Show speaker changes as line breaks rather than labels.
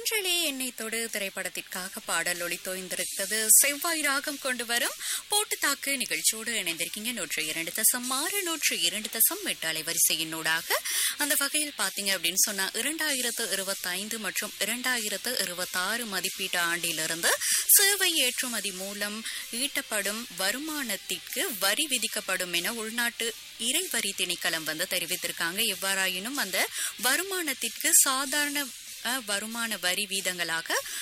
தென்றலே என்னை தொடு திரைப்படத்திற்காக பாடல் ஒளி தோய்ந்திருக்கிறது செவ்வாய் ராகம் கொண்டு வரும் போட்டு தாக்கு நிகழ்ச்சியோடு இணைந்திருக்கீங்க நூற்று இரண்டு தசம் ஆறு நூற்று இரண்டு தசம் எட்டு அலைவரிசையினூடாக அந்த வகையில் பாத்தீங்க அப்படின்னு சொன்னா இரண்டாயிரத்து இருபத்தைந்து மற்றும் இரண்டாயிரத்து இருபத்தாறு மதிப்பீட்டு ஆண்டிலிருந்து சேவை ஏற்றுமதி மூலம் ஈட்டப்படும் வருமானத்திற்கு வரி விதிக்கப்படும் என உள்நாட்டு இறைவரி திணைக்களம் வந்து தெரிவித்திருக்காங்க எவ்வாறாயினும் அந்த வருமானத்திற்கு சாதாரண அஹ், வருமான வரி வீதங்களாக